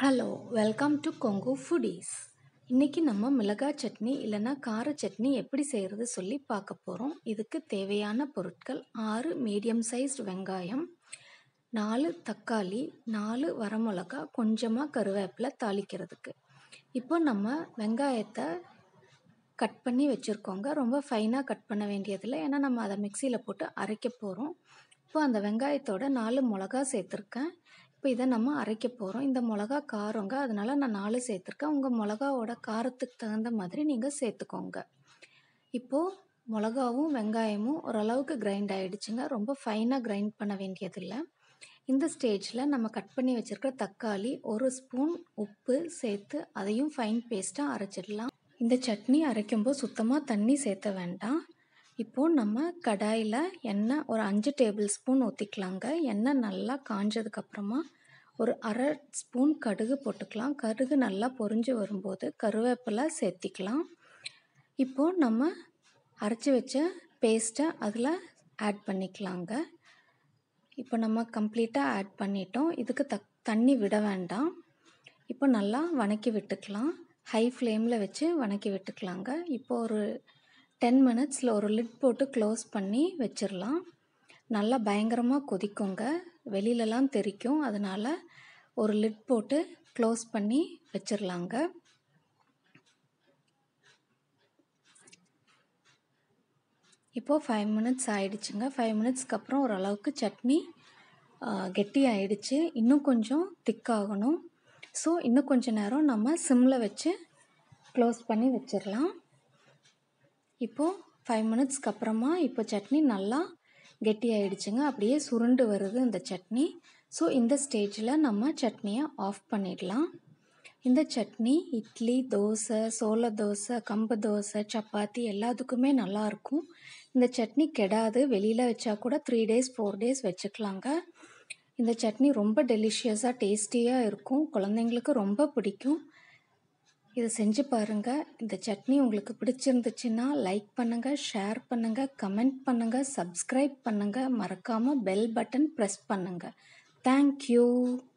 hello welcome to Kongu foodies இன்றைக்கி நம்ம மிளகாய் சட்னி இல்லைன்னா கார சட்னி எப்படி செய்கிறது சொல்லி பார்க்க போகிறோம் இதுக்கு தேவையான பொருட்கள் ஆறு மீடியம் சைஸ்டு வெங்காயம் நாலு தக்காளி நாலு வரமிளகா கொஞ்சமாக கருவேப்பிலை தாளிக்கிறதுக்கு இப்போ நம்ம வெங்காயத்தை கட் பண்ணி வச்சுருக்கோங்க ரொம்ப ஃபைனாக கட் பண்ண வேண்டியதில்லை ஏன்னா நம்ம அதை மிக்சியில் போட்டு அரைக்க போகிறோம் இப்போ அந்த வெங்காயத்தோட நாலு மிளகா சேர்த்துருக்கேன் இப்போ இதை நம்ம அரைக்க போகிறோம் இந்த மிளகா காரங்க அதனால் நான் நாலு சேர்த்துருக்கேன் உங்கள் மிளகாவோட காரத்துக்கு தகுந்த மாதிரி நீங்கள் சேர்த்துக்கோங்க இப்போது மிளகாவும் வெங்காயமும் ஓரளவுக்கு கிரைண்ட் ஆகிடுச்சுங்க ரொம்ப ஃபைனாக கிரைண்ட் பண்ண வேண்டியதில்லை இந்த ஸ்டேஜில் நம்ம கட் பண்ணி வச்சுருக்கிற தக்காளி ஒரு ஸ்பூன் உப்பு சேர்த்து அதையும் ஃபைன் பேஸ்ட்டாக அரைச்சிடலாம் இந்த சட்னி அரைக்கும்போது சுத்தமாக தண்ணி சேர்த்த வேண்டாம் இப்போது நம்ம கடாயில் எண்ணெய் ஒரு அஞ்சு டேபிள் ஸ்பூன் ஊற்றிக்கலாங்க எண்ணெய் நல்லா காஞ்சதுக்கப்புறமா ஒரு அரை ஸ்பூன் கடுகு போட்டுக்கலாம் கடுகு நல்லா பொரிஞ்சு வரும்போது கருவேப்பிலை சேர்த்திக்கலாம் இப்போது நம்ம அரைச்சி வச்ச பேஸ்ட்டை அதில் ஆட் பண்ணிக்கலாங்க இப்போ நம்ம கம்ப்ளீட்டாக ஆட் பண்ணிட்டோம் இதுக்கு தக் தண்ணி விட வேண்டாம் இப்போ நல்லா வணக்கி விட்டுக்கலாம் ஹை ஃப்ளேமில் வச்சு வணக்கி விட்டுக்கலாங்க இப்போ ஒரு டென் மினிட்ஸில் ஒரு லிட் போட்டு க்ளோஸ் பண்ணி வச்சிடலாம் நல்லா பயங்கரமாக கொதிக்குங்க வெளியிலலாம் தெரிக்கும் அதனால் ஒரு லிட் போட்டு க்ளோஸ் பண்ணி வச்சிடலாங்க இப்போது ஃபைவ் மினிட்ஸ் ஆயிடுச்சுங்க ஃபைவ் மினிட்ஸ்க்கு அப்புறம் ஓரளவுக்கு சட்னி கெட்டி ஆயிடுச்சு இன்னும் கொஞ்சம் திக்காகணும் ஸோ இன்னும் கொஞ்சம் நேரம் நம்ம சிம்மில் வச்சு க்ளோஸ் பண்ணி வச்சிடலாம் இப்போது ஃபைவ் மினிட்ஸ்க்கு அப்புறமா இப்போ சட்னி நல்லா கெட்டி ஆயிடுச்சுங்க அப்படியே சுருண்டு வருது இந்த சட்னி ஸோ இந்த ஸ்டேஜில் நம்ம சட்னியை ஆஃப் பண்ணிடலாம் இந்த சட்னி இட்லி தோசை சோள தோசை கம்பு தோசை சப்பாத்தி எல்லாத்துக்குமே நல்லாயிருக்கும் இந்த சட்னி கெடாது வெளியில் வச்சா கூட த்ரீ டேஸ் ஃபோர் டேஸ் வச்சுக்கலாங்க இந்த சட்னி ரொம்ப டெலிஷியஸாக டேஸ்டியாக இருக்கும் குழந்தைங்களுக்கு ரொம்ப பிடிக்கும் இதை செஞ்சு பாருங்கள் இந்த சட்னி உங்களுக்கு பிடிச்சிருந்துச்சுன்னா லைக் பண்ணுங்கள் ஷேர் பண்ணுங்கள் கமெண்ட் பண்ணுங்கள் சப்ஸ்கிரைப் பண்ணுங்கள் மறக்காமல் பெல் பட்டன் ப்ரெஸ் பண்ணுங்கள் தேங்க்யூ